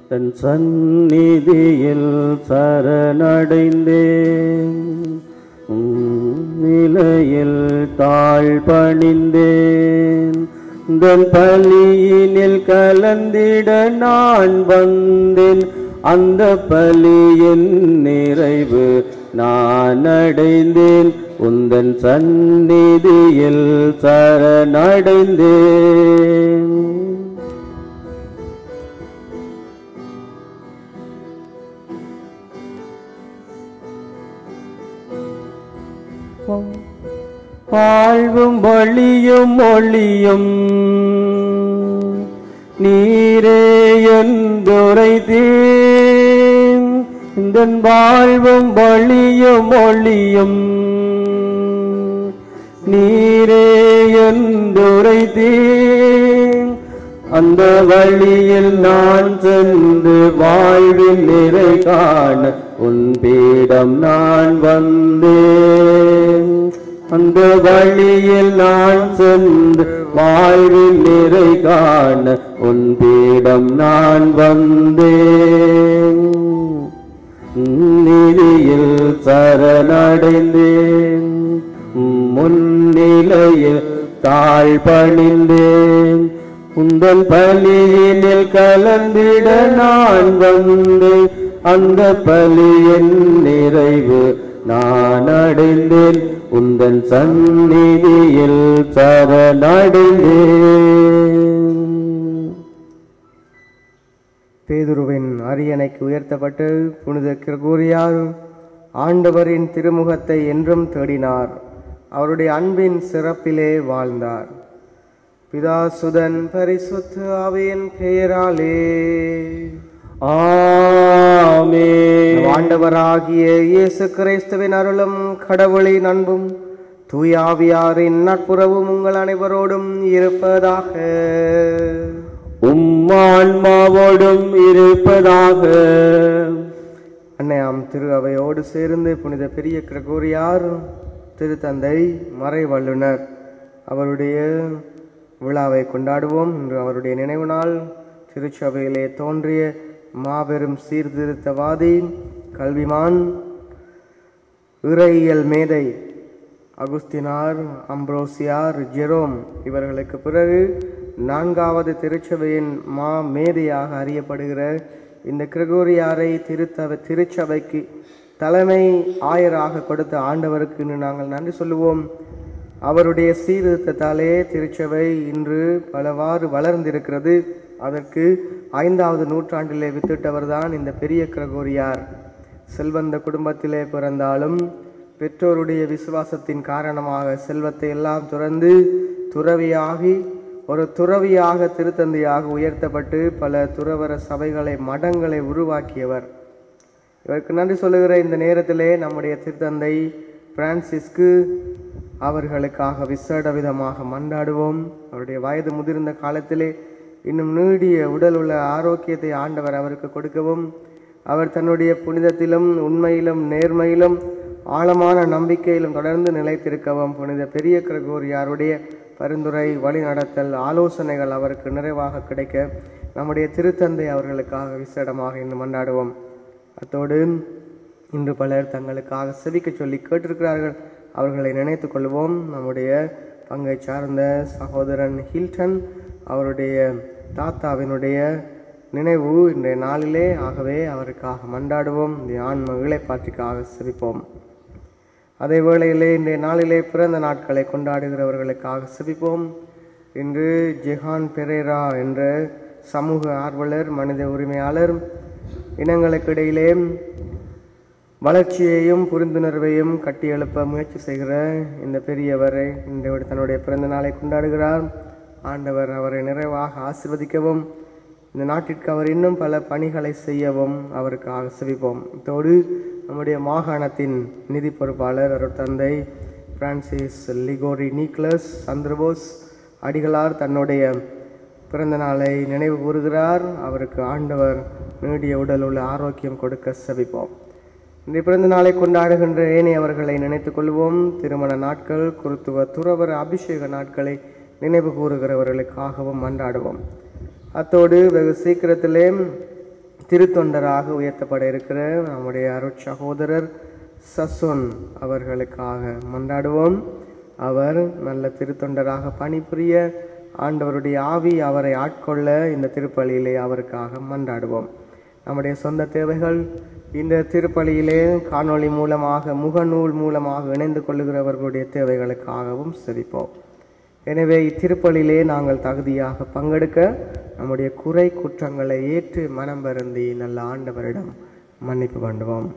தன் சந்நிதியில் சரணடைந்தேன் உம் நிலையில் தாழ் பணிந்தேன் தன் பலியினில் கலந்திட நான் வந்தேன் அந்த பலியின் நிறைவு நான் அடைந்தேன் உந்தன் சந்நிதியில் சரணடைந்தேன் வாழ்வும் வழியும் ஒளியும் நீரே என்றுரைத்தேன் இந்த வாழ்வும் வழியும் ஒளியும் நீரே என்றுரைத்தேன் அந்த வழியில் நான் சென்று வாழ்வில் நிறை காண உன் பீடம் நான் வந்தேன் அந்த வழியில் நான் சென்று வாழ்வில் நிறை காண உன் பீடம் நான் வந்தேன் நிதியில் சரணடைந்தேன் முன்னிலையில் தாழ் பணிந்தேன் உந்தன் பலியினில் கலந்திட நான் வந்தேன் அந்த பலியின் நிறைவு நான் அடைந்தேன் உந்தன் சந்நிதியில் சரணடைந்தேன் பேதுருவின் அரியணைக்கு உயர்த்தப்பட்டு புனித கிரகோரியார் ஆண்டவரின் திருமுகத்தை என்றும் தேடினார் அவருடைய அன்பின் சிறப்பிலே வாழ்ந்தார் பிதா சுதன் பரிசுத்த ஆவியின் பெயராலே ஆமென். நம் ஆண்டவராகிய இயேசு கிறிஸ்துவின் அருளும் கடவுளின் அன்பும் தூயாவியாரின் நட்புறவும் உங்கள் அனைவரோடும் இருப்பதாக உம்மான்மாவோடும் இருப்பதாக அன்னையாம் திரு அவையோடு சேர்ந்து புனித பெரிய கிரகோரியார் திருத்தந்தை மறை வல்லுனர் அவருடைய விழாவை கொண்டாடுவோம் இன்று அவருடைய நினைவு நாள் திருச்சபையிலே தோன்றிய மாபெரும் சீர்திருத்தவாதி கல்விமான் இறையியல் மேதை அகுஸ்தினார் அம்ப்ரோசியார் ஜெரோம் இவர்களுக்கு பிறகு நான்காவது திருச்சபையின் மா மேதையாக அறியப்படுகிற இந்த கிரகோரியாரை திருத்தவ திருச்சபைக்கு தலைமை ஆயராக கொடுத்த ஆண்டவருக்கு இன்று நாங்கள் நன்றி சொல்லுவோம் அவருடைய சீர்திருத்தத்தாலே திருச்சபை இன்று பலவாறு வளர்ந்திருக்கிறது அதற்கு ஐந்தாவது நூற்றாண்டிலே வித்திட்டவர்தான் இந்த பெரிய கிரகோரியார் செல்வந்த குடும்பத்திலே பிறந்தாலும் பெற்றோருடைய விசுவாசத்தின் காரணமாக செல்வத்தை எல்லாம் துறந்து துறவியாகி ஒரு துறவியாக திருத்தந்தையாக உயர்த்தப்பட்டு பல துறவர சபைகளை மடங்களை உருவாக்கியவர் இவருக்கு நன்றி சொல்லுகிற இந்த நேரத்திலே நம்முடைய திருத்தந்தை பிரான்சிஸ்கு அவர்களுக்காக விசேட விதமாக மன்றாடுவோம் அவருடைய வயது முதிர்ந்த காலத்திலே இன்னும் நீடிய உடல் உள்ள ஆரோக்கியத்தை ஆண்டவர் அவருக்கு கொடுக்கவும் அவர் தன்னுடைய புனிதத்திலும் உண்மையிலும் நேர்மையிலும் ஆழமான நம்பிக்கையிலும் தொடர்ந்து நிலைத்திருக்கவும் புனித பெரிய கிரகோரியாருடைய பரிந்துரை வழிநடத்தல் ஆலோசனைகள் அவருக்கு நிறைவாக கிடைக்க நம்முடைய திருத்தந்தை அவர்களுக்காக விசேடமாக இன்று மன்றாடுவோம் அத்தோடு இன்று பலர் தங்களுக்காக செவிக்க சொல்லி கேட்டிருக்கிறார்கள் அவர்களை நினைத்து கொள்வோம் நம்முடைய பங்கை சார்ந்த சகோதரன் ஹில்டன் அவருடைய தாத்தாவினுடைய நினைவு இன்றைய நாளிலே ஆகவே அவருக்காக மன்றாடுவோம் இந்த ஆன்ம இளைப்பாற்றிக்காக சிரிப்போம் அதே வேளையிலே இன்றைய நாளிலே பிறந்த நாட்களை கொண்டாடுகிறவர்களுக்காக சிரிப்போம் இன்று ஜெஹான் பெரேரா என்ற சமூக ஆர்வலர் மனித உரிமையாளர் இனங்களுக்கு இடையிலே வளர்ச்சியையும் புரிந்துணர்வையும் கட்டியெழுப்ப முயற்சி செய்கிற இந்த பெரியவரை இன்று தன்னுடைய பிறந்த நாளை கொண்டாடுகிறார் ஆண்டவர் அவரை நிறைவாக ஆசிர்வதிக்கவும் இந்த நாட்டிற்கு அவர் இன்னும் பல பணிகளை செய்யவும் அவருக்கு ஆசிரிப்போம் இதோடு நம்முடைய மாகாணத்தின் நிதி பொறுப்பாளர் அவர் தந்தை பிரான்சிஸ் லிகோரி நீக்லஸ் சந்திரபோஸ் அடிகளார் தன்னுடைய பிறந்த நாளை நினைவு கூறுகிறார் அவருக்கு ஆண்டவர் நீடிய உடல் உள்ள ஆரோக்கியம் கொடுக்க செபிப்போம் இன்றைய பிறந்த நாளை கொண்டாடுகின்ற ஏனையவர்களை நினைத்துக் கொள்வோம் திருமண நாட்கள் குருத்துவ துறவர அபிஷேக நாட்களை நினைவு கூறுகிறவர்களுக்காகவும் மன்றாடுவோம் அத்தோடு வெகு சீக்கிரத்திலே திருத்தொண்டராக உயர்த்தப்பட இருக்கிற நம்முடைய அருட் சகோதரர் சசோன் அவர்களுக்காக மன்றாடுவோம் அவர் நல்ல திருத்தொண்டராக பணிபுரிய ஆண்டவருடைய ஆவி அவரை ஆட்கொள்ள இந்த திருப்பலியிலே அவருக்காக மன்றாடுவோம் நம்முடைய சொந்த தேவைகள் இந்த திருப்பலியிலே காணொளி மூலமாக முகநூல் மூலமாக இணைந்து கொள்ளுகிறவர்களுடைய தேவைகளுக்காகவும் செவிப்போம் எனவே இத்திருப்பலிலே நாங்கள் தகுதியாக பங்கெடுக்க நம்முடைய குறை குற்றங்களை ஏற்று மனம் வருந்தி நல்ல ஆண்டவரிடம் மன்னிப்பு வேண்டுவோம்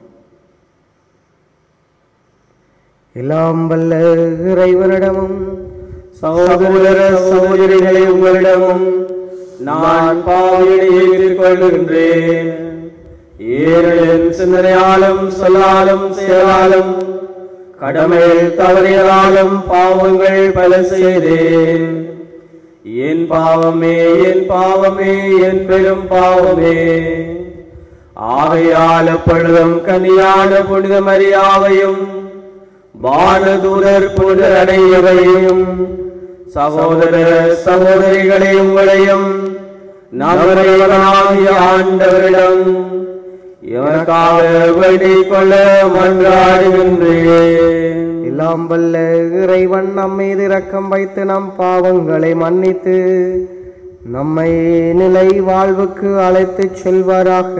எல்லாம் வல்ல இறைவனிடமும் சகோதர சகோதரிகளை உங்களிடமும் நான் பாவியை ஏற்றுக்கொள்கின்றேன் ஏழையின் சிந்தனையாலும் சொல்லாலும் செயலாலும் கடமையில் தவறியதாலும் பாவங்கள் பல செய்தேன் என் பாவமே என் பாவமே என் பெரும் பாவமே ஆகையால் எப்பொழுதும் கனியான புனித மரியாவையும் வானதூதர் புனிதர் அடையவையும் சகோதர சகோதரிகளை உங்களையும் நம்முடைய ஆண்டவரிடம் எனக்காக வேண்டிக் கொள்ள மன்றாடுகின்றேன் எல்லாம் வல்ல இறைவன் நம் மீது இரக்கம் வைத்து நம் பாவங்களை மன்னித்து நம்மை நிலை வாழ்வுக்கு அழைத்துச் செல்வாராக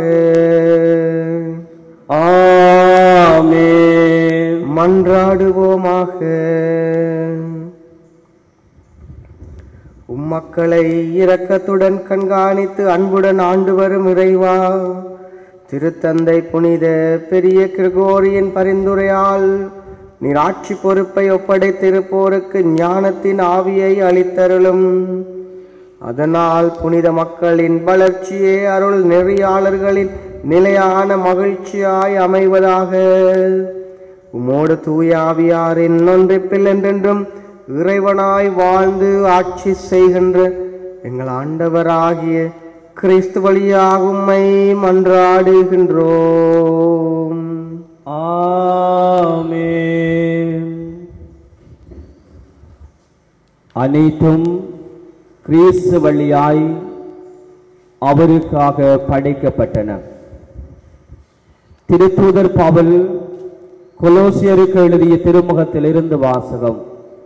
ஆமென் மன்றாடுவோமாக உம்மக்களை இரக்கத்துடன் கண்காணித்து அன்புடன் ஆண்டு வரும் இறைவா திருத்தந்தை புனித பெரிய கிரிகோரியின் பரிந்துரையால் நீர் ஆட்சி பொறுப்பை ஒப்படைத்திருப்போருக்கு ஞானத்தின் ஆவியை அளித்தருளும் அதனால் புனித மக்களின் வளர்ச்சியே அருள் நெறியாளர்களின் நிலையான மகிழ்ச்சியாய் அமைவதாக உமோடு தூயாவியாரின் ஒன்றிப்பில் என்றென்றும் இறைவனாய் வாழ்ந்து ஆட்சி செய்கின்ற எங்கள் ஆண்டவராகிய கிறிஸ்து வழியாக உம்மை மன்றாடுகின்றோம் ஆமென் அனைத்தும் கிறிஸ்து வழியாய் அவருக்காக படைக்கப்பட்டன திருத்தூதர் பவுல் கொலோசியருக்கு எழுதிய திருமுகத்திலிருந்து வாசகம்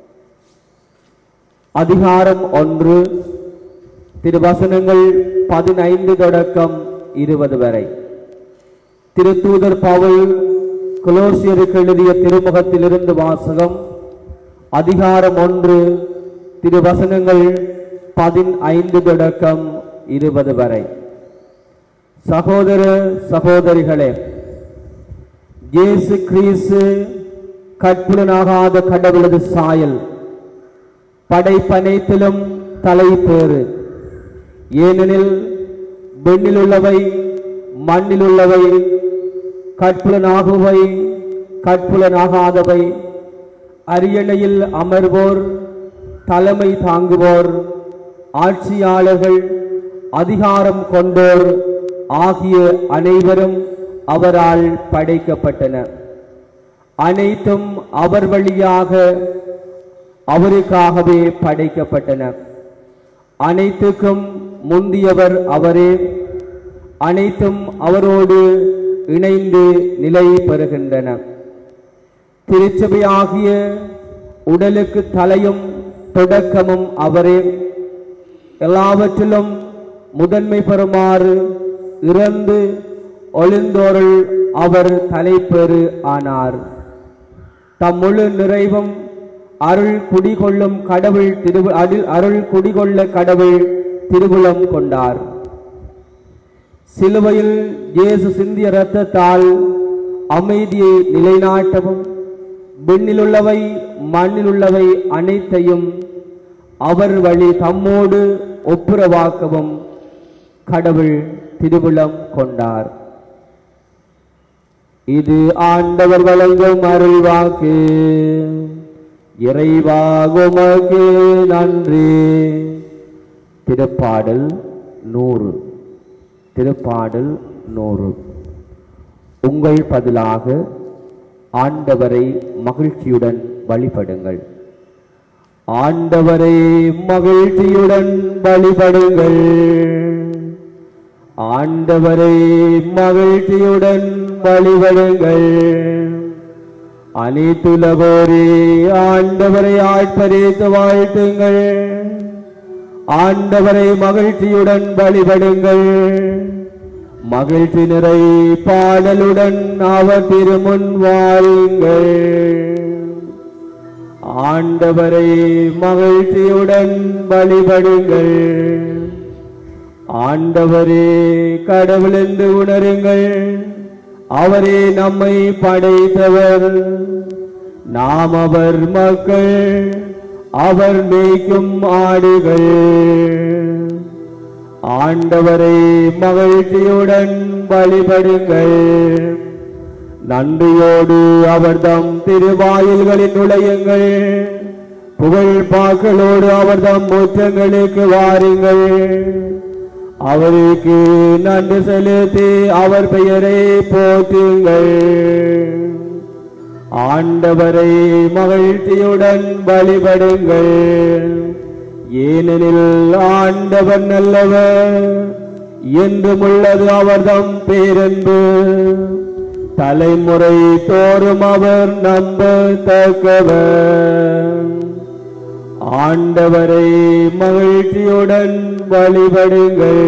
அதிகாரம் ஒன்று திருவசனங்கள் பதினைந்து தொடக்கம் இருபது வரை திருத்தூதர் பவுல் கொலோசியருக்கு எழுதிய திருமுகத்திலிருந்து வாசகம் அதிகாரம் ஒன்று திருவசனங்கள் பதினைந்து தொடக்கம் இருபது வரை சகோதர சகோதரிகளே இயேசு கிறிஸ்து கற்புலனாகாத கடவுளது சாயல் படைப்பனைத்திலும் தலைப்பேறு ஏனெனில் விண்ணிலுள்ளவை மண்ணிலுள்ளவை கற்புலனாகுவை கற்புலனாகாதவை அரியணையில் அமர்வோர் தலைமை தாங்குவோர் ஆட்சியாளர்கள் அதிகாரம் கொண்டோர் ஆகிய அனைவரும் அவரால் படைக்கப்பட்டனர் அனைத்தும் அவர் வழியாக அவருக்காகவே படைக்கப்பட்டன அனைத்துக்கும் முந்தியவர் அவரே அனைத்தும் அவரோடு இணைந்து நிலை பெறுகின்றன திருச்சபையாகிய உடலுக்கு தலையும் தொடக்கமும் அவரே எல்லாவற்றிலும் முதன்மை பெறுமாறு இறந்து ஒளிந்தோருள் அவர் தலைப்பெறு ஆனார் தம் முழு நிறைவும் அருள் குடிகொள்ளும் கடவுள் திரு அருள் அருள் குடிகொள்ள கடவுள் திருவுளம் கொண்டார் சிலுவையில் இயேசு சிந்திய இரத்தத்தால் அமைதியை நிலைநாட்டவும் விண்ணிலுள்ளவை மண்ணிலுள்ளவை அனைத்தையும் அவர் வழி தம்மோடு ஒப்புரவாக்கவும் கடவுள் திருவுளம் கொண்டார் இது ஆண்டவர் வழங்கும் அருள்வாக்கு இறைவாகுமக்கு நன்றி திருப்பாடல் நூறு திருப்பாடல் நூறு உங்கள் பதிலாக ஆண்டவரை மகிழ்ச்சியுடன் வழிபடுங்கள் ஆண்டவரை மகிழ்ச்சியுடன் வழிபடுங்கள் ஆண்டவரை மகிழ்ச்சியுடன் வழிபடுங்கள் அனைத்துலகோரே ஆண்டவரை ஆட்பரித்து வாழ்த்துங்கள் ஆண்டவரை மகிழ்ச்சியுடன் வழிபடுங்கள் மகிழ்ச்சி நிறை பாடலுடன் அவர் திருமுன் வாருங்கள் ஆண்டவரை மகிழ்ச்சியுடன் வழிபடுங்கள் ஆண்டவரே கடவுள் என்று உணருங்கள் அவரே நம்மை படைத்தவர் நாம் அவர் மக்கள் அவர் மேய்க்கும் ஆடுகள் ஆண்டவரை மகிழ்ச்சியுடன் வழிபடுங்கள் நன்றியோடு அவர்தம் திருவாயில்களில் நுழையுங்கள் புகழ் பாக்களோடு அவர்தம் முற்றங்களுக்கு வாருங்கள் அவருக்கு நன்றி செலுத்தி அவர் பெயரை போற்றுங்கள் ஆண்டவரை மகிழ்ச்சியுடன் வழிபடுங்கள் ஏனெனில் ஆண்டவர் நல்லவர் என்றும் உள்ளது அவர்தம் பேரன்பு தலைமுறை தோறும் அவர் நம்பத்தக்கவர் ஆண்டவரை மகிழ்ச்சியுடன் வழிபடுங்கள்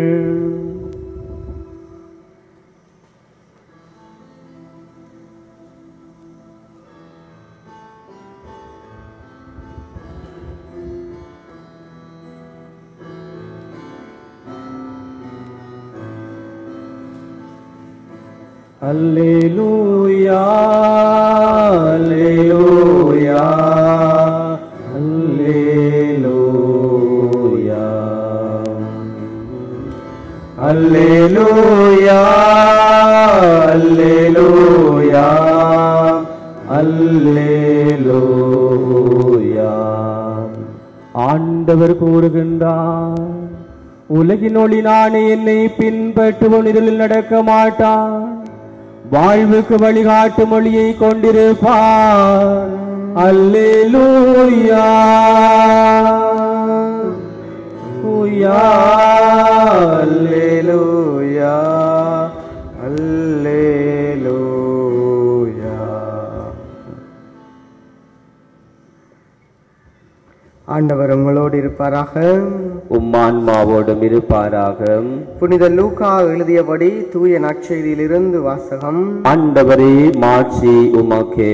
அல்லேலூயா அல்லேலூயா அல்லேலூயா அல்லேலூயா அல்லேலூயா அல்லேலூயா ஆண்டவர் கூறுகின்றார் உலகின் ஒளி நானே என்னை பின்பற்றுவோன் இதில் நடக்க மாட்டான் வாழ்வுக்கு வழிகாட்டும் மொழியை கொண்டிருப்பார் அல்லேலூயா ஊயா, அல்லேலூயா அல்லேலூயா ஆண்டவர் உங்களோடு இருப்பாராக உம்மான்மாவோடும் இருப்பாராக புனித லூக்கா எழுதியபடி தூய நற்செய்தியிலிருந்து வாசகம் ஆண்டவரே மாட்சி உமக்கே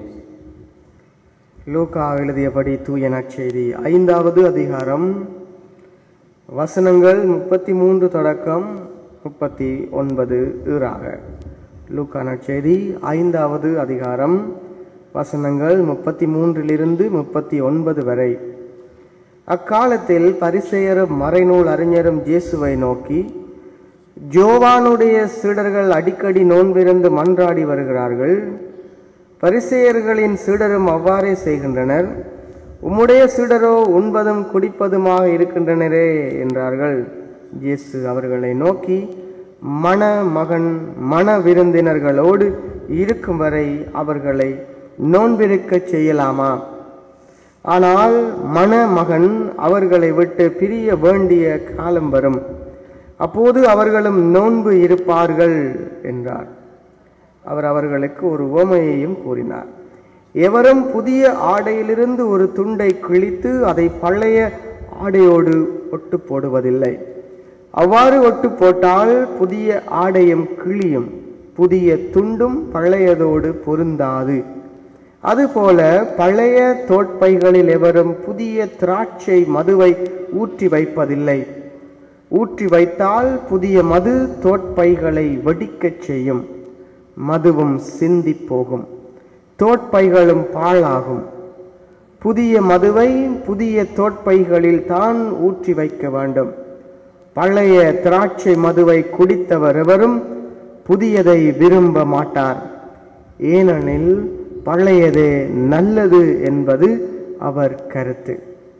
லூக்கா எழுதியபடி தூய நற்செய்தி ஐந்தாவது அதிகாரம் வசனங்கள் முப்பத்தி மூன்று தொடக்கம் முப்பத்தி ஒன்பது ஈறாக லூக்கா நற்செய்தி ஐந்தாவது அதிகாரம் வசனங்கள் முப்பத்தி மூன்றிலிருந்து முப்பத்தி ஒன்பது வரை அக்காலத்தில் பரிசேயரும் மறைநூல் அறிஞரும் இயேசுவை நோக்கி ஜோவானுடைய சீடர்கள் அடிக்கடி நோன்பிருந்து மன்றாடி வருகிறார்கள் பரிசேயர்களின் சீடரும் அவ்வாறே செய்கின்றனர் உம்முடைய சீடரோ உண்பதும் குடிப்பதுமாக இருக்கின்றனரே என்றார்கள் இயேசு அவர்களை நோக்கி மண மகன் மண விருந்தினர்களோடு இருக்கும் வரை அவர்களை நோன்பிருக்கச் செய்யலாமா ஆனால் மணமகன் அவர்களை விட்டு பிரிய வேண்டிய காலம் வரும் அப்போது அவர்களும் நோன்பு இருப்பார்கள் என்றார் அவர் அவர்களுக்கு ஒரு உவமையையும் கூறினார் எவரும் புதிய ஆடையிலிருந்து ஒரு துண்டை கிழித்து அதை பழைய ஆடையோடு ஒட்டு போடுவதில்லை அவ்வாறு ஒட்டு போட்டால் புதிய ஆடையும் கிழியும் புதிய துண்டும் பழையதோடு பொருந்தாது அதுபோல பழைய தோட்பைகளில் எவரும் புதிய திராட்சை மதுவை ஊற்றி வைப்பதில்லை ஊற்றி வைத்தால் புதிய மது தோட்பைகளை வெடிக்கச் செய்யும் மதுவும் சிந்தி போகும் தோட்பைகளும் பாழாகும் புதிய மதுவை புதிய தோட்பைகளில் தான் ஊற்றி வைக்க வேண்டும் பழைய திராட்சை மதுவை குடித்தவர் எவரும் புதியதை விரும்ப மாட்டார் ஏனெனில் பழையதே நல்லது என்பது அவர் கருத்து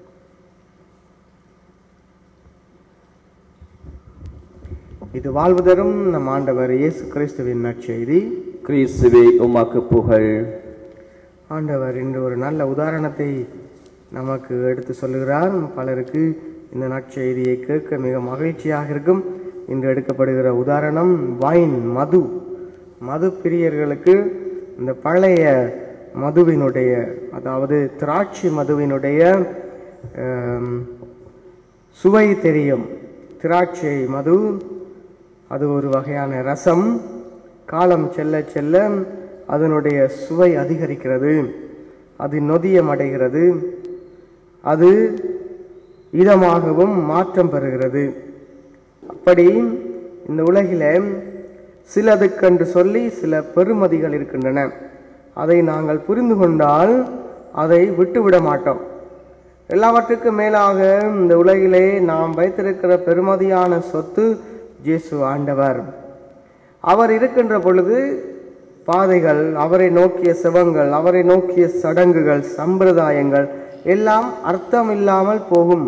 இது வாழ்வு தரும் நம் ஆண்டவர் இயேசு கிறிஸ்துவின் நற்செய்தி கிறிஸ்துவே உமக்கு புகழ் ஆண்டவர் இன்று ஒரு நல்ல உதாரணத்தை நமக்கு எடுத்து சொல்லுகிறார் பலருக்கு இந்த நற்செய்தியை கேட்க மிக மகிழ்ச்சியாக இருக்கும் இன்று எடுக்கப்படுகிற உதாரணம் வைன் மது மது பிரியர்களுக்கு இந்த பழைய மதுவினுடைய அதாவது திராட்சை மதுவினுடைய ஆம், சுவை தெரியும் திராட்சை மது அது ஒரு வகையான ரசம் காலம் செல்ல செல்ல அதனுடைய சுவை அதிகரிக்கிறது அது நொதியம் அடைகிறது அது இதமாகவும் மாற்றம் பெறுகிறது அப்படி இந்த உலகில சிலதுக்கென்று சொல்லி சில பெருமதிகள் இருக்கின்றன அதை நாங்கள் புரிந்து கொண்டால் அதை விட்டுவிட மாட்டோம் எல்லாவற்றுக்கும் மேலாக இந்த உலகிலே நாம் வைத்திருக்கிற பெருமதியான சொத்து இயேசு ஆண்டவர் அவர் இருக்கின்ற பொழுது பாதைகள் அவரை நோக்கிய செவங்கள் அவரை நோக்கிய சடங்குகள் சம்பிரதாயங்கள் எல்லாம் அர்த்தம் இல்லாமல் போகும்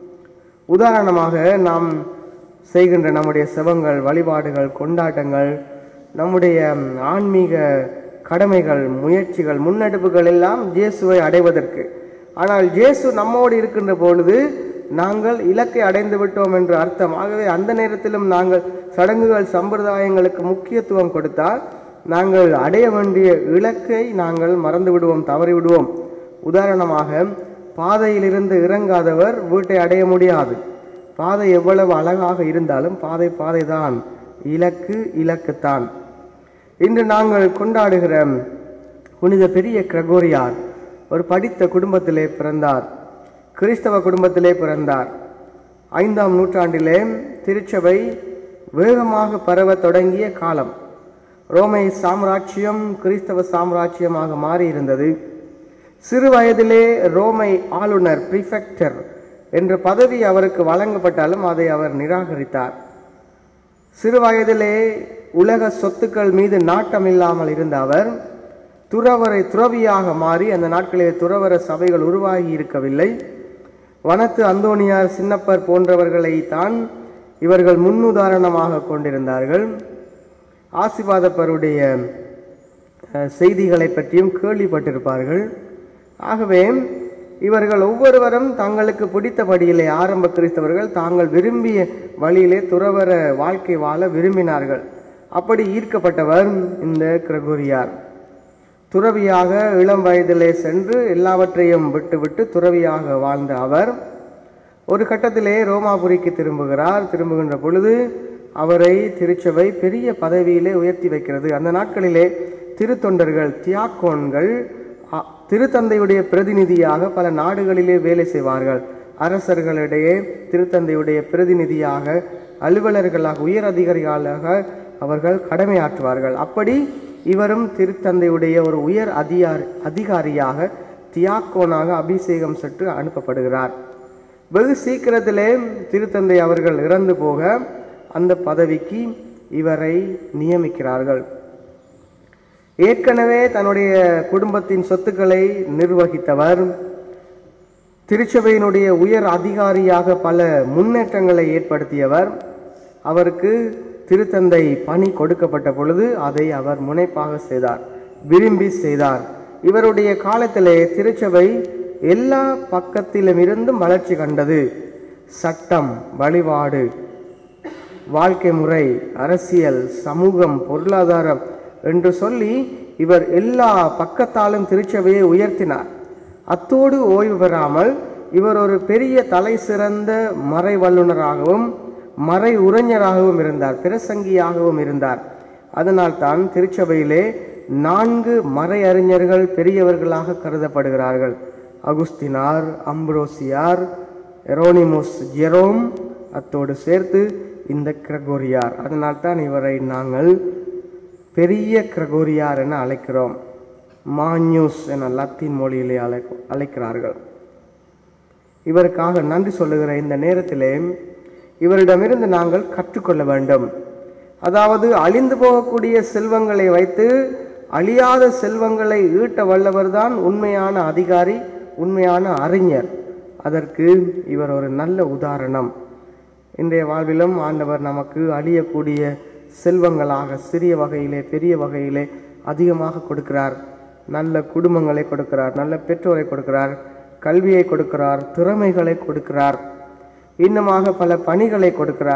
உதாரணமாக நாம் செய்கின்ற நம்முடைய செவங்கள் வழிபாடுகள் கொண்டாட்டங்கள் நம்முடைய ஆன்மீக கடமைகள் முயற்சிகள் முன்னெடுப்புகள் எல்லாம் இயேசுவை அடைவதற்கு ஆனால் இயேசு நம்மோடு இருக்கின்ற பொழுது நாங்கள் இலக்கை அடைந்து விட்டோம் என்று அர்த்தம் ஆகவே அந்த நேரத்திலும் நாங்கள் சடங்குகள் சம்பிரதாயங்களுக்கு முக்கியத்துவம் கொடுத்தால் நாங்கள் அடைய வேண்டிய இலக்கை நாங்கள் மறந்து விடுவோம் தவறி விடுவோம் உதாரணமாக பாதையிலிருந்து இறங்காதவர் வீட்டை அடைய முடியாது பாதை எவ்வளவு அழகாக இருந்தாலும் பாதை பாதைதான் இலக்கு இலக்குத்தான் இன்று நாங்கள் கொண்டாடுகிற புனித பெரிய கிரகோரியார் ஒரு படித்த குடும்பத்திலே பிறந்தார் கிறிஸ்தவ குடும்பத்திலே பிறந்தார் ஐந்தாம் நூற்றாண்டிலே திருச்சபை வேகமாக பரவத் தொடங்கிய காலம் ரோமை சாம்ராஜ்யம் கிறிஸ்தவ சாம்ராஜ்யமாக மாறி இருந்தது சிறு வயதிலே ரோமை ஆளுநர் பிரிஃபெக்டர் என்ற பதவி அவருக்கு வழங்கப்பட்டாலும் அதை அவர் நிராகரித்தார் சிறு வயதிலே உலக சொத்துக்கள் மீது நாட்டம் இல்லாமல் இருந்த அவர் துறவரை துறவியாக மாறி அந்த நாட்களிலே துறவர சபைகள் உருவாகி இருக்கவில்லை வனத்து அந்தோணியார் சின்னப்பர் போன்றவர்களை தான் இவர்கள் முன்னுதாரணமாக கொண்டிருந்தார்கள் ஆசிர்வாதப்பருடைய அஹ், செய்திகளை பற்றியும் கேள்விப்பட்டிருப்பார்கள் ஆகவே இவர்கள் ஒவ்வொருவரும் தங்களுக்கு பிடித்தபடியிலே ஆரம்ப கிறிஸ்தவர்கள் தாங்கள் விரும்பிய வழியிலே துறவர வாழ்க்கை வாழ விரும்பினார்கள் அப்படி ஈர்க்கப்பட்டவர் இந்த கிரகோரியார் துறவியாக இளம் வயதிலே சென்று எல்லாவற்றையும் விட்டுவிட்டு துறவியாக வாழ்ந்த அவர் ஒரு கட்டத்திலே ரோமாபுரிக்கு திரும்புகிறார் திரும்புகின்ற பொழுது அவரை திருச்சபை பெரிய பதவியிலே உயர்த்தி வைக்கிறது அந்த நாட்களிலே திருத்தொண்டர்கள் தியாக்கோன்கள் அ- திருத்தந்தையுடைய பிரதிநிதியாக பல நாடுகளிலே வேலை செய்வார்கள் அரசர்களிடையே திருத்தந்தையுடைய பிரதிநிதியாக அலுவலர்களாக உயர் அதிகாரிகளாக அவர்கள் கடமையாற்றுவார்கள் அப்படி இவரும் திருத்தந்தையுடைய ஒரு உயர் அதிகாரி அதிகாரியாக தியாக்கோனாக அபிஷேகம் சற்று அனுப்பப்படுகிறார் வெகு சீக்கிரத்திலே திருத்தந்தை அவர்கள் இறந்து போக அந்த பதவிக்கு இவரை நியமிக்கிறார்கள் ஏற்கனவே தன்னுடைய குடும்பத்தின் சொத்துக்களை நிர்வகித்தவர் திருச்சபையினுடைய உயர் அதிகாரியாக பல முன்னேற்றங்களை ஏற்படுத்தியவர் அவருக்கு திருத்தந்தை பணி கொடுக்கப்பட்ட பொழுது அதை அவர் முனைப்பாக செய்தார் விரும்பி செய்தார் இவருடைய காலத்திலே திருச்சபை எல்லா பக்கத்திலும் இருந்தும் வளர்ச்சி கண்டது சட்டம் வழிபாடு வாழ்க்கை முறை அரசியல் சமூகம் பொருளாதாரம் என்று சொல்லி இவர் எல்லா பக்கத்தாலும் திருச்சபையை உயர்த்தினார் அத்தோடு ஓய்வு பெறாமல் இவர் ஒரு பெரிய தலை சிறந்த மறை வல்லுனராகவும் மறை உரைஞராகவும் இருந்தார் பிரசங்கியாகவும் இருந்தார் அதனால் தான் திருச்சபையிலே நான்கு மறை அறிஞர்கள் பெரியவர்களாக கருதப்படுகிறார்கள் அகுஸ்தினார் அம்ப்ரோசியார் எரோனிமோஸ் ஜெரோம் அத்தோடு சேர்த்து இந்த கிரகோரியார் அதனால் தான் இவரை நாங்கள் பெரிய கிரகோரியார் என அழைக்கிறோம் மான்யூஸ் என லத்தீன் மொழியிலே அழை அழைக்கிறார்கள் இவருக்காக நன்றி சொல்லுகிற இந்த நேரத்திலே இவரிடமிருந்து நாங்கள் கற்றுக்கொள்ள வேண்டும் அதாவது அழிந்து போகக்கூடிய செல்வங்களை வைத்து அழியாத செல்வங்களை ஈட்ட வல்லவர்தான் உண்மையான அதிகாரி உண்மையான அறிஞர் அதற்கு இவர் ஒரு நல்ல உதாரணம் இன்றைய வாழ்விலும் ஆண்டவர் நமக்கு அழியக்கூடிய செல்வங்களாக சிறிய வகையிலே பெரிய வகையிலே அதிகமாக கொடுக்கிறார் நல்ல குடும்பங்களை கொடுக்கிறார் நல்ல பெற்றோரை கொடுக்கிறார் கல்வியை கொடுக்கிறார் திறமைகளை கொடுக்கிறார் இன்னுமாக பல பணிகளை கொடுக்கிறார்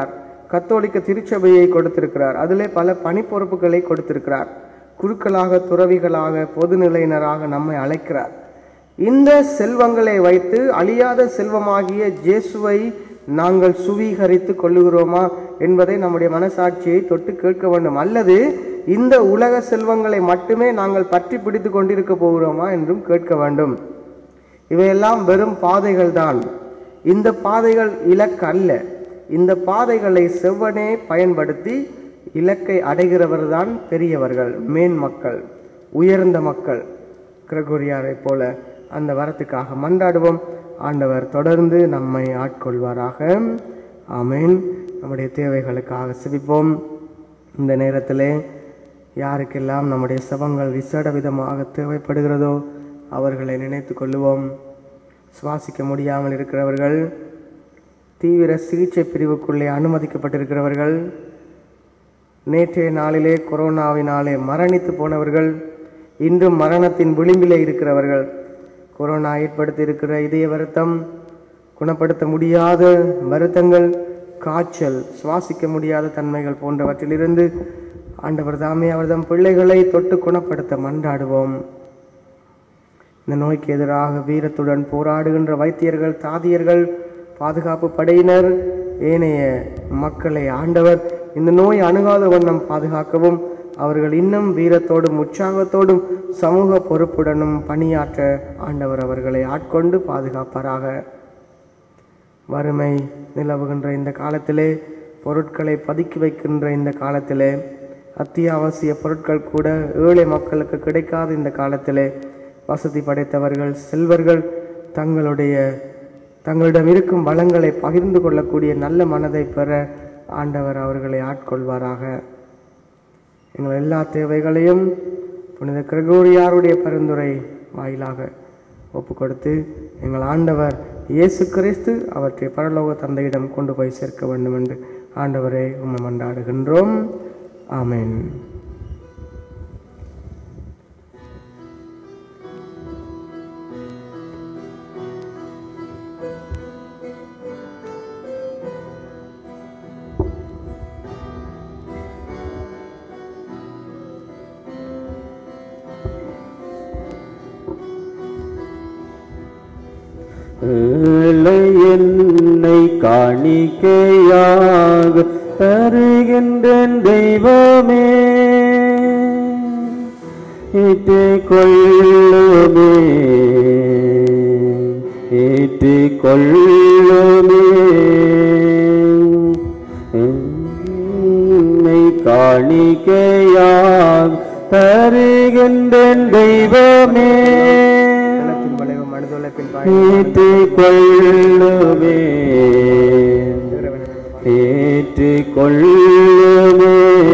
கத்தோலிக்க திருச்சபையை கொடுத்திருக்கிறார் அதிலே பல பணிப்பொறுப்புகளை கொடுத்திருக்கிறார் குருக்களாக துறவிகளாக பொதுநிலையினராக நம்மை அழைக்கிறார் இந்த செல்வங்களை வைத்து அழியாத செல்வமாகிய ஜேசுவை நாங்கள் சுவீகரித்து கொள்ளுகிறோமா என்பதை நம்முடைய மனசாட்சியை தொட்டு கேட்க வேண்டும் அல்லது இந்த உலக செல்வங்களை மட்டுமே நாங்கள் பற்றி பிடித்து கொண்டிருக்க போகிறோமா என்றும் கேட்க வேண்டும் இவையெல்லாம் வெறும் பாதைகள் தான் இந்த பாதைகள் இலக்கு அல்ல இந்த பாதைகளை செவ்வனே பயன்படுத்தி இலக்கை அடைகிறவர்தான் பெரியவர்கள் மேன் மக்கள் உயர்ந்த மக்கள் கிரகோரியாரை போல அந்த வரத்துக்காக மன்றாடுவோம் ஆண்டவர் தொடர்ந்து நம்மை ஆட்கொள்வாராக ஆமென் நம்முடைய தேவைகளுக்காக சிரிப்போம் இந்த நேரத்திலே யாருக்கெல்லாம் நம்முடைய சபங்கள் விசேட விதமாக தேவைப்படுகிறதோ அவர்களை நினைத்து கொள்ளுவோம் சுவாசிக்க முடியாமல் இருக்கிறவர்கள் தீவிர சிகிச்சை பிரிவுக்குள்ளே அனுமதிக்கப்பட்டிருக்கிறவர்கள் நேற்றைய நாளிலே கொரோனாவினாலே மரணித்து போனவர்கள் இன்றும் மரணத்தின் விளிம்பிலே இருக்கிறவர்கள் கொரோனா ஏற்படுத்தி இருக்கிற இதய வருத்தம் குணப்படுத்த முடியாத வருத்தங்கள் காய்ச்சல் சுவாசிக்க முடியாத தன்மைகள் போன்றவற்றிலிருந்து ஆண்டவர் தாமே அவர்தம் பிள்ளைகளை தொட்டு குணப்படுத்த மன்றாடுவோம் இந்த நோய்க்கு எதிராக வீரத்துடன் போராடுகின்ற வைத்தியர்கள் தாதியர்கள் பாதுகாப்பு படையினர் ஏனைய மக்களை ஆண்டவர் இந்த நோய் அணுகாத வண்ணம் பாதுகாக்கவும் அவர்கள் இன்னும் வீரத்தோடும் உற்சாகத்தோடும் சமூக பொறுப்புடனும் பணியாற்ற ஆண்டவர் அவர்களை ஆட்கொண்டு பாதுகாப்பாராக வறுமை நிலவுகின்ற இந்த காலத்திலே பொருட்களை பதுக்கி வைக்கின்ற இந்த காலத்திலே அத்தியாவசிய பொருட்கள் கூட ஏழை மக்களுக்கு கிடைக்காத இந்த காலத்திலே வசதி படைத்தவர்கள் செல்வர்கள் தங்களுடைய தங்களிடம் இருக்கும் வளங்களை பகிர்ந்து கொள்ளக்கூடிய நல்ல மனதை பெற ஆண்டவர் அவர்களை ஆட்கொள்வாராக எங்கள் எல்லா தேவைகளையும் புனித கிரகோரியாருடைய பரிந்துரை வாயிலாக ஒப்பு கொடுத்து எங்கள் ஆண்டவர் இயேசு கிறிஸ்து அவற்றை பரலோக தந்தையிடம் கொண்டு போய் சேர்க்க வேண்டும் என்று ஆண்டவரை உண்மை மன்றாடுகின்றோம் ஆமென் ஏழை என்னை காணிக்கையாக தருகின்றேன் தெய்வமே ஏற்றுக் கொள்ளுமே ஏற்றுக் கொள்ளுமே என்னை காணிக்கையாக தருகின்றேன் தெய்வமே நிலத்தின் வளைவு மனிதொலைப்பின் ஏற்றுக் கொள்ளுமே ஏற்றுக் கொள்ளுமே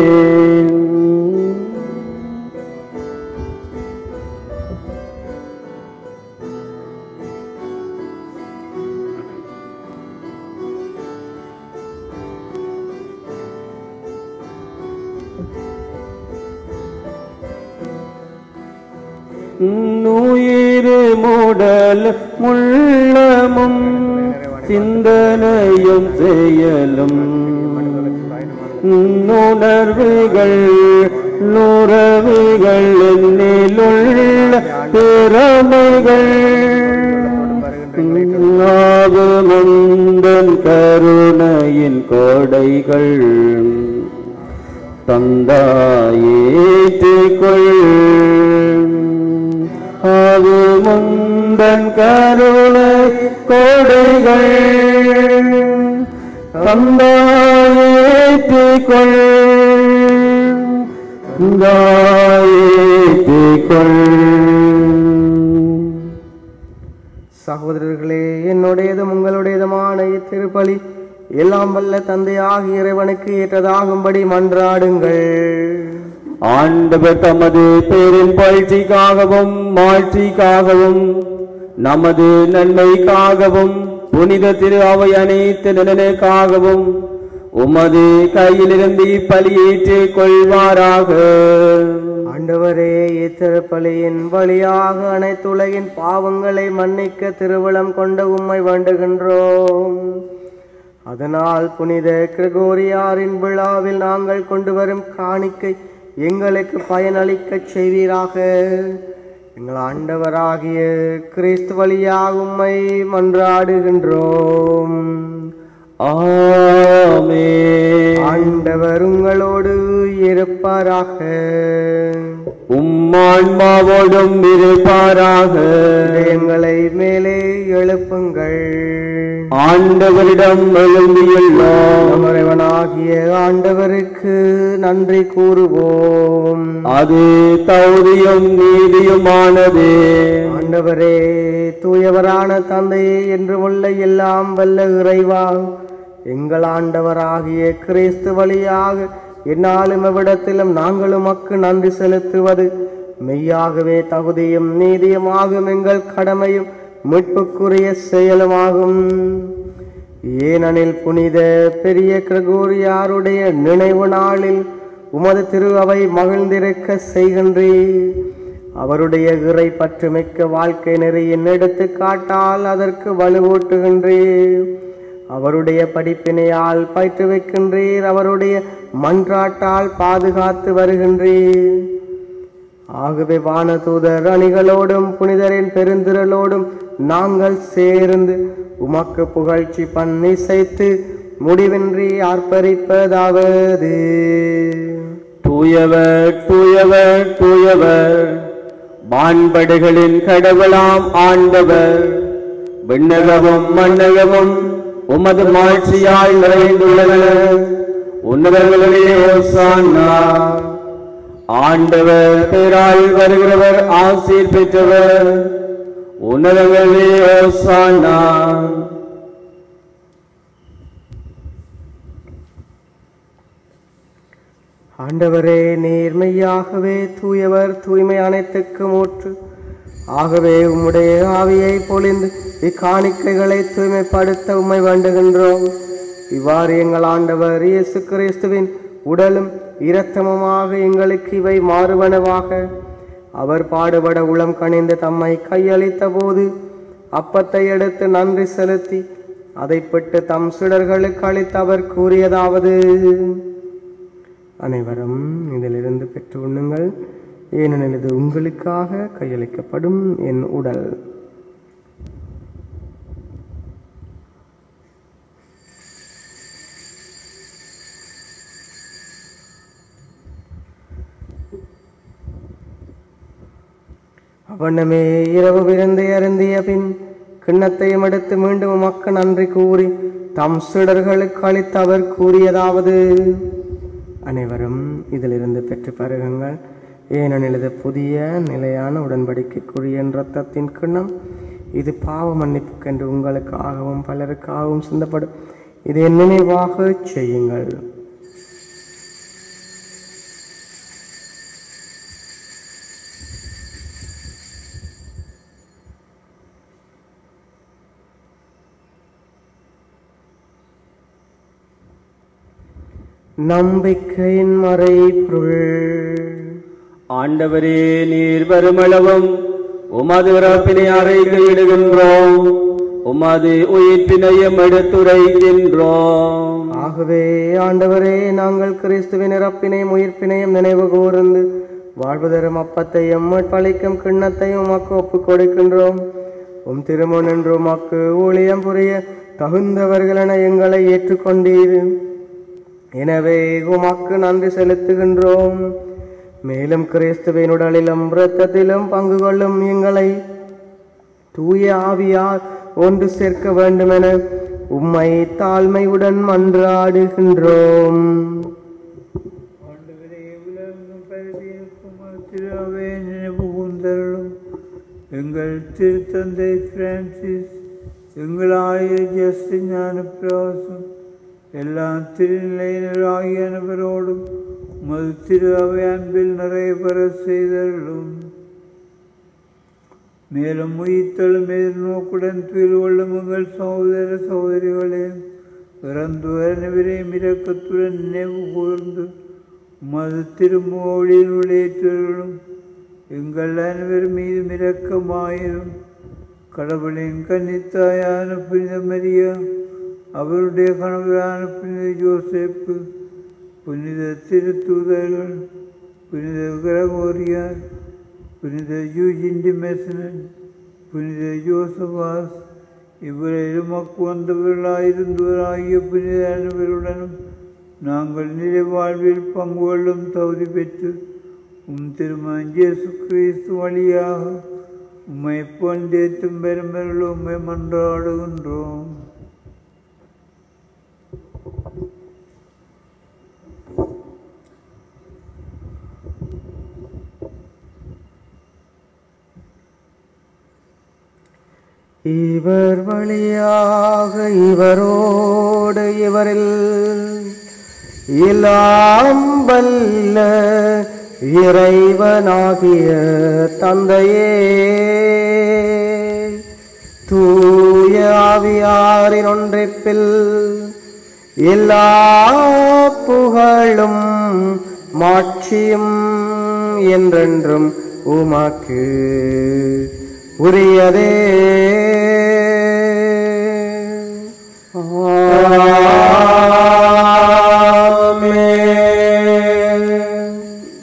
நுயிரு மூடல் முள்ளமும் சிந்தனையும் செயலும் நுணர்வுகள் நுறவுகள் என்னிலுள்ள திறமைகள் ஆகுமந்தன் கருணையின் கோடைகள் தந்தாயேற்றுக்கொள் அது முந்தன் கருணை கோடைகள் தந்தாயேற்றுக்கொள் தந்தாயேற்றுக்கொள் சகோதரர்களே என்னுடையதும் உங்களுடையதுமான இத்திருப்பலி எல்லாம் வல்ல தந்தையாகிய இறைவனுக்கு ஏற்றதாகும்படி மன்றாடுங்கள் ஆண்டவர் தமது பேரின் பயிற்சிக்காகவும் மாட்சிக்காகவும் நமது நன்மைக்காகவும் புனித திரு அவை அனைத்து நலனுக்காகவும் உமது கையிலிருந்து இப்பலியேற்றுக் கொள்வாராக ஆண்டவரே இத்திருப்பலியின் வழியாக அனைத்துலகின் பாவங்களை மன்னிக்க திருவிழம் கொண்ட உம்மை வேண்டுகின்றோம் அதனால் புனித கிரகோரியாரின் விழாவில் நாங்கள் கொண்டு வரும் காணிக்கை எங்களுக்கு பயனளிக்கச் செய்வீராக எங்கள் ஆண்டவராகிய கிறிஸ்து வழியாக உம்மை மன்றாடுகின்றோம் ஆமே ஆண்டவர் உங்களோடு இருப்பாராக உம்மான்மாவோடும் இருப்பாராக எங்களை மேலே எழுப்புங்கள் ஆண்டவரிடம் எழுந்தியுள்ளோம் நமறைவனாகிய ஆண்டவருக்கு நன்றி கூறுவோம் அது தகுதியும் நீதியுமானது ஆண்டவரே தூயவரான தந்தையே என்று உள்ள எல்லாம் வல்ல இறைவா எங்கள் ஆண்டவராகிய கிறிஸ்து வழியாக என்னாலும் எவ்விடத்திலும் நாங்களும் மக்கு நன்றி செலுத்துவது மெய்யாகவே தகுதியும் நீதியுமாகும் எங்கள் கடமையும் மீட்புக்குரிய செயலுமாகும் ஏனெனில் புனித பெரிய கிரகோரியாருடைய நினைவு நாளில் உமது திரு அவை மகிழ்ந்திருக்க செய்கின்றீர் அவருடைய இறை பற்றுமிக்க வாழ்க்கை நெறியின் எடுத்துக்காட்டால் அதற்கு வலுவூட்டுகின்றீர் அவருடைய படிப்பினையால் பயிற்றுவிக்கின்றீர் அவருடைய மன்றாட்டால் பாதுகாத்து வருகின்றீர் ஆகவே வானதூதர் அணிகளோடும் புனிதரின் பெருந்திரளோடும் நாங்கள் சேர்ந்து உமக்கு புகழ்ச்சி பண்ணி செய்து முடிவின்றி ஆர்ப்பரிப்பதாவது தூயவர் தூயவர் தூயவர் வான்படைகளின் கடவுளாம் ஆண்டவர் விண்ணகமும் மண்ணகமும் உமது மாட்சியால் நிறைந்துள்ளன உன்னதங்களிலே ஓசானா ஆண்டவர் பேரால் வருகிறவர் ஆசீர் பெற்றவர் உன்னதங்களிலே ஓசானா ஆண்டவரே நேர்மையாகவே தூயவர் தூய்மை அனைத்துக்கும் ஊற்று ஆகவே உம்முடைய ஆவியை பொழிந்து இக்காணிக்கைகளை தூய்மைப்படுத்த உம்மை வேண்டுகின்றோம் இவ்வாறு எங்கள் ஆண்டவர் இயேசு கிறிஸ்துவின் உடலும் இரத்தமுமாக எங்களுக்கு இவை மாறுவனவாக அவர் பாடுபட உளம் கனிந்து தம்மை கையளித்த போது அப்பத்தை எடுத்து நன்றி செலுத்தி அதை பெற்று தம் சிடர்களுக்கு அளித்து அவர் கூறியதாவது அனைவரும் இதிலிருந்து பெற்று உண்ணுங்கள் ஏனெனில் இது உங்களுக்காக கையளிக்கப்படும் என் உடல் அவனமே இரவு விருந்தை அருந்திய பின் கிண்ணத்தையும் எடுத்து மீண்டும் உமக்கு நன்றி கூறி தம் சீடர்களுக்கு அளித்து அவர் கூறியதாவது அனைவரும் இதிலிருந்து பெற்று பருகுங்கள் ஏனெனில் இது புதிய நிலையான உடன்படிக்கைக்குரிய இரத்தத்தின் கிண்ணம் இது பாவ மன்னிப்புக்கென்று உங்களுக்காகவும் பலருக்காகவும் சிந்தப்படும் இதை நினைவாக செய்யுங்கள் நம்பிக்கையின் மறைபொருள் ஆண்டவரே நீர் வருமளவும் உமது இறப்பினை அறிக்கையிடுகின்றோம் உமது உயிர்ப்பினையும் எடுத்துரைக்கின்றோம் ஆகவே ஆண்டவரே நாங்கள் கிறிஸ்துவின் இறப்பினையும் உயிர்ப்பினையும் நினைவு கூர்ந்து வாழ்வு தரும் அப்பத்தையும் மீட்பளிக்கும் கிண்ணத்தையும் உமக்கு ஒப்புக் கொடுக்கின்றோம் உம் திருமண் என்று உமக்கு ஊழியம் புரிய தகுந்தவர்கள் என எங்களை ஏற்றுக்கொண்டீர் எனவே உமக்கு நன்றி செலுத்துகின்றோம் மேலும் கிறிஸ்துவின் உடலிலும் இரத்தத்திலும் பங்கு கொள்ளும் எங்களை தூய ஆவியார் ஒன்று சேர்க்க வேண்டுமென உம்மை தாழ்மையுடன் மன்றாடுகின்றோம் ஆண்டவரே உலகம் பரவியிருக்கும் திருவே நினைவு கூர்ந்தருளும் எங்கள் திருத்தந்தை பிரான்சிஸ் எங்கள் ஆயர் ஜஸ்டின் ஞான பிரவாசம் எல்லா திருநிலையினராகிய அனைவரோடும் உமது திரு அவை அன்பில் நிறைய பெற செய்தருளும் மேலும் உயிர்த்தலும் எதிர்நோக்குடன் துயில் கொள்ளும் உங்கள் சகோதர சகோதரிகளே இறந்து அனைவரையும் இரக்கத்துடன் நினைவு கூர்ந்து உமது திருமொழியில் உழைத்தருளும் எங்கள் அனைவர் மீதும் இரக்கமாயிரும் கடவுளின் கன்னித்தாயான புனித மரியா அவருடைய கணவரான புனித ஜோசேப்பு புனித திருத்தூதர்கள் புனித கிரகோரியார் புனித யூஜின் மேசனன் புனித ஜோசபாஸ் இவரை எமக்கு வந்தவர்களாயிருந்தவராகிய புனித அனைவருடனும் நாங்கள் நிலை வாழ்வில் பங்கு கொள்ளும் தகுதி பெற்று உம் திருமணம் இயேசு கிறிஸ்து வழியாக உம்மை போன்றேற்றும் பெருமருள் உம்மை மன்றாடுகின்றோம் இவர் வழியாக இவரோடு இவரில் எல்லாம் வல்ல இறைவனாகிய தந்தையே தூய ஆவியாரின் ஒன்றிப்பில் எல்லா புகழும் மாட்சியும் என்றென்றும் உமக்கு உரியதே ஆமென்.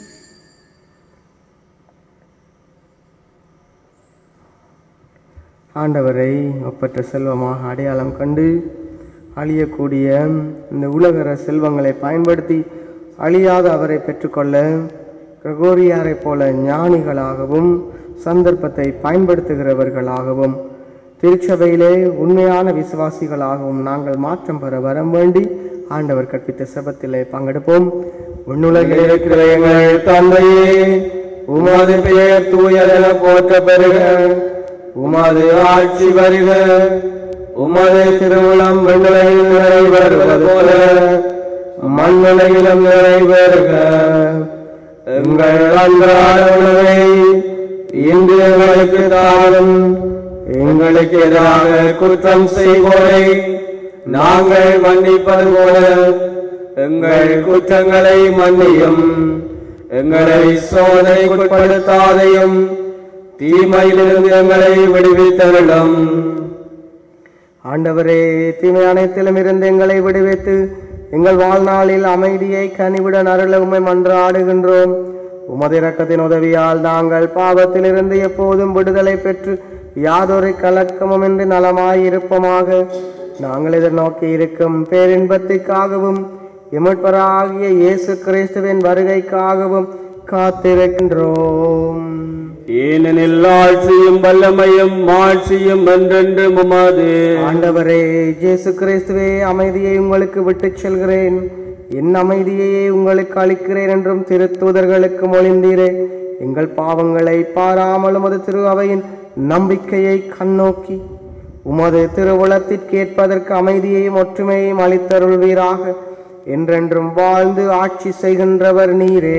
ஆண்டவரை ஒப்பற்ற செல்வமாக அடையாளம் கண்டு அழியக்கூடிய இந்த உலகர செல்வங்களை பயன்படுத்தி அழியாத அவரை பெற்றுக்கொள்ள கிரகோரியாரைப் போல ஞானிகளாகவும் சந்தர்ப்பத்தை பயன்படுத்துகிறவர்களாகவும் திருச்சபையிலே உண்மையான விசுவாசிகளாகவும் நாங்கள் மாற்றம் பெற வரம் வேண்டி ஆண்டவர் கற்பித்த செபத்திலே பங்கெடுப்போம் விண்ணுலகில் இருக்கிற எங்கள் தந்தையே உமது பெயர் தூயதென போற்ற பெறுக உமது ஆட்சி வருக உமது திருவுளம் விண்ணுலகில் நிறைவேறுவது போல மண்ணுலகிலும் நிறைவேறுக எங்கள் அன்றாட உணவை இன்று எங்களுக்கு தாரும் எங்களுக்கு எதிராக குற்றம் செய்வோரை நாங்கள் மன்னிப்பது போல எங்கள் குற்றங்களை மன்னியும் எங்களை சோதனைக்குட்படுத்தாதையும் தீமையிலிருந்து எங்களை விடுவித்தருளும் ஆண்டவரே தீமை அனைத்திலும் இருந்து எங்களை விடுவித்து எங்கள் வாழ்நாளில் அமைதியை கனிவுடன் அருள உம்மை மன்றாடுகின்றோம் உமது இரக்கத்தின் உதவியால் நாங்கள் பாவத்திலிருந்து எப்போதும் விடுதலை பெற்று யாதொரு கலக்கமுமின்றி நலமாய் இருப்போமாக நாங்கள் எதிர்நோக்கி இருக்கும் பேரின்பத்திற்காகவும் எமட்பராகிய இயேசு கிறிஸ்துவின் வருகைக்காகவும் காத்திருக்கின்றோம் ஏனெனில் ஆட்சியும் வல்லமையும் மாட்சியும் என்றென்று உமது ஆண்டவரே இயேசு கிறிஸ்துவே அமைதியை உங்களுக்கு விட்டுச் செல்கிறேன் என் அமைதியையே உங்களுக்கு அளிக்கிறேன் என்றும் திருத்தூதர்களுக்கு மொழிந்தீரே எங்கள் பாவங்களை பாராமல் உமது திரு அவையின் நம்பிக்கையை கண்ணோக்கி உமது திருவுளத்திற்கேற்பதற்கு அமைதியையும் ஒற்றுமையையும் அளித்தருள்வீராக என்றென்றும் வாழ்ந்து ஆட்சி செய்கின்றவர் நீரே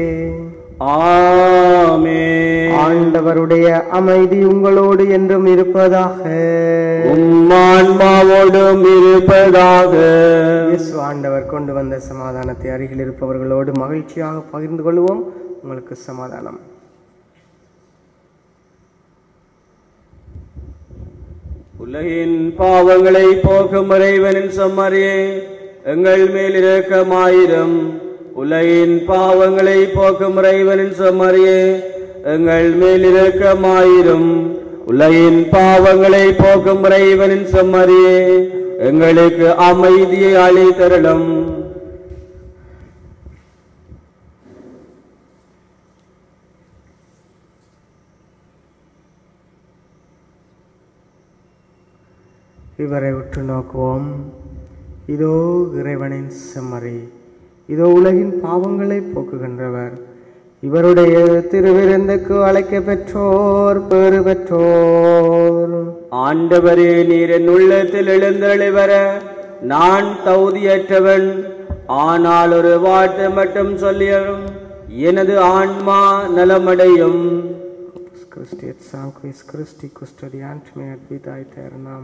ஆமென் ஆண்டவருடைய அமைதி உங்களோடு என்றும் இருப்பதாக உம் ஆன்மாவோடும் இருப்பதாக இயேசு ஆண்டவர் கொண்டு வந்த சமாதானத்தை அருகில் இருப்பவர்களோடு மகிழ்ச்சியாக பகிர்ந்து கொள்வோம் உங்களுக்கு சமாதானம் உலகின் பாவங்களை போக்கும் இறைவனின் சம்மறியே எங்கள் மேல் இரக்கமாயிரம் உலகின் பாவங்களை போக்கும் இறைவனின் சம்மறியே எங்கள் மேல் இரக்கமாயிரும் உலகின் பாவங்களை போக்கும் இறைவனின் சம்மறியே எங்களுக்கு அமைதியை அளித்தருளும் இவரை உற்று நோக்குவோம் இதோ இறைவனின் செம்மறி இதோ உலகின் பாவங்களை போக்குகின்றவர் இவருடைய திருவிருந்துக்கு அழைக்க பெற்றோர் பெறு பெற்றோர் ஆண்டவரே நீர் என் உள்ளத்தில் எழுந்தருளி வர நான் தகுதியற்றவன் ஆனால் ஒரு வார்த்தை மட்டும் சொல்லியரும் எனது ஆன்மா நலமடையும் Christi et sanguis Christi custodiant me et vita aeternam.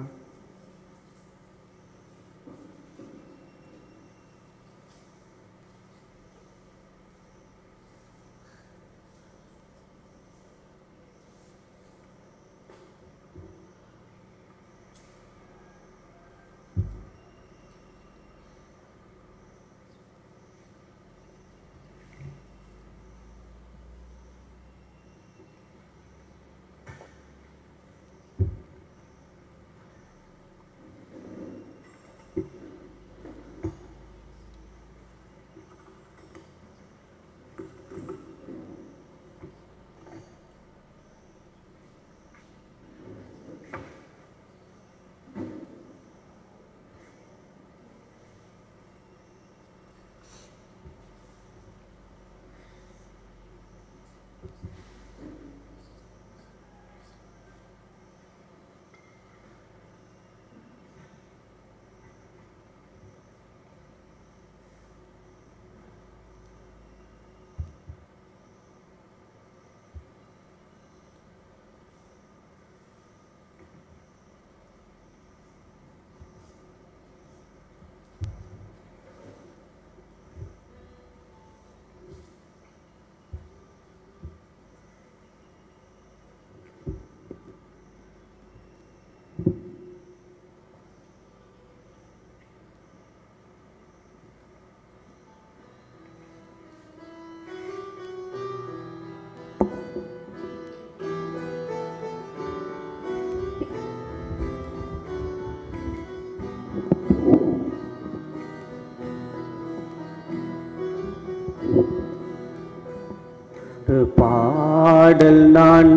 ஒரு பாடல் நான்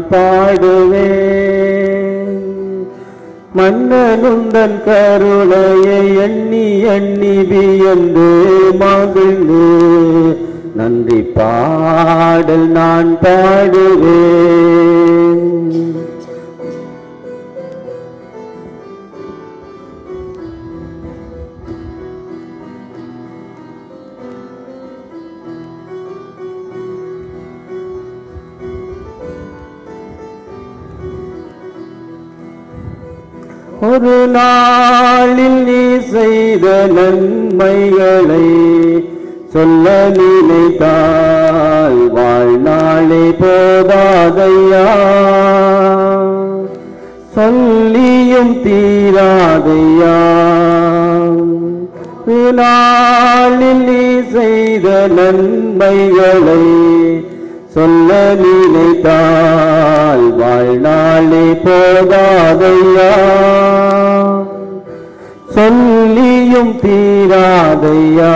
பாடுவேன் மன்னனுந்தன் கருணையை எண்ணி எண்ணி வியந்து மகிழ்ந்து நன்றி பாடல் நான் பாடுவேன் ஒரு நாளில் நீ செய்த நன்மைகளை சொல்ல நினைத்தால் வாழ்நாளே போதாதையா சொல்லியும் தீராதையா ஒரு நாளில் நீ செய்த நன்மைகளை சொல்ல நினைத்தால் வாழ்நாளே போதாதையா சொல்லியும் தீராதையா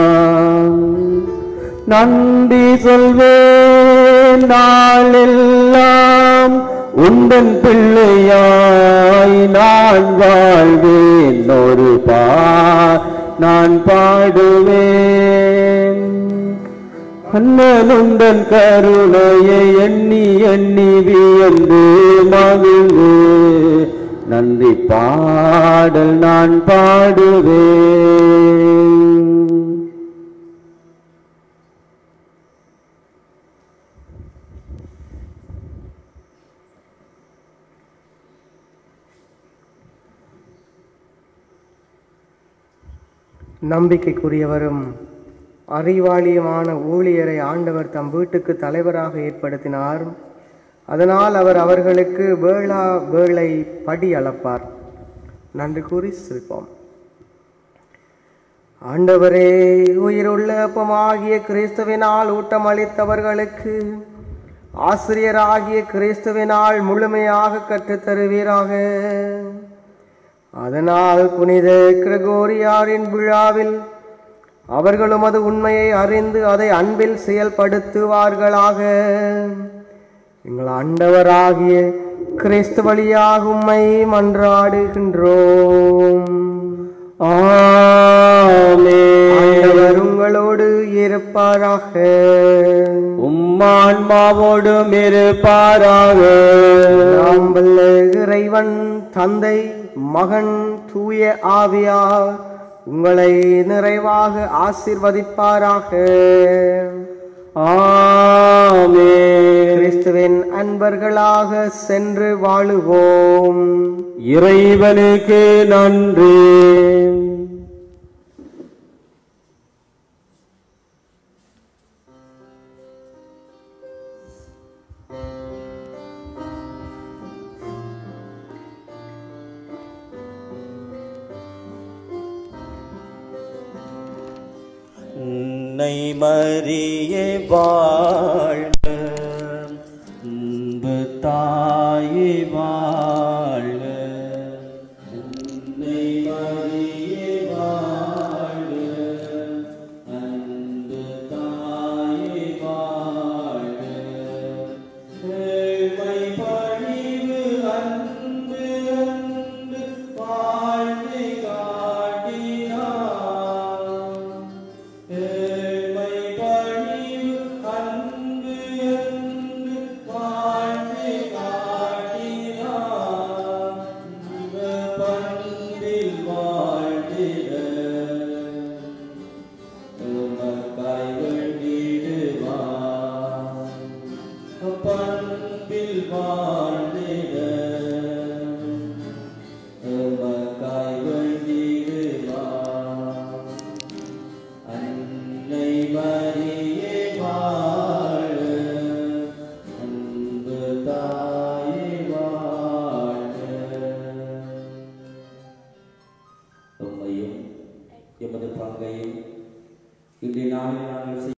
நன்றி சொல்வேன் நாளெல்லாம் உந்தன் பிள்ளையாய் நான் வாழ்வேன் ஒரு பா நான் பாடுவேன் அண்ணனுந்தன் கருணையை எண்ணி எண்ணி வியந்து மகிழ்ந்து நன்றி பாடல் நான் பாடுவேன் நம்பிக்கைக்குரியவரும் அறிவாளியுமான ஊழியரை ஆண்டவர் தம் வீட்டுக்கு தலைவராக ஏற்படுத்தினார் அதனால் அவர் அவர்களுக்கு வேளா வேளை படி அளப்பார் நன்றி கூறி சிரிப்போம் ஆண்டவரே உயிருள்ள அப்பமாகிய கிறிஸ்துவினால் ஊட்டம் அளித்தவர்களுக்கு ஆசிரியராகிய கிறிஸ்துவினால் முழுமையாக கற்றுத் தருவீராக அதனால் புனித கிரகோரியாரின் விழாவில் அவர்களும் அது உண்மையை அறிந்து அதை அன்பில் செயல்படுத்துவார்களாக எங்கள் ஆண்டவராகிய கிறிஸ்து வழியாக உம்மை மன்றாடுகின்றோம் ஆமென். ஆண்டவர் உங்களோடு இருப்பாராக உம்மான்மாவோடும் இருப்பாராக நாம் வல்ல இறைவன் தந்தை மகன் தூய ஆவியார் உங்களை நிறைவாக ஆசிர்வதிப்பாராக ஆமென். கிறிஸ்துவின் அன்பர்களாக சென்று வாழுவோம் இறைவனுக்கு நன்றி உன்னை மறியே வாழ்க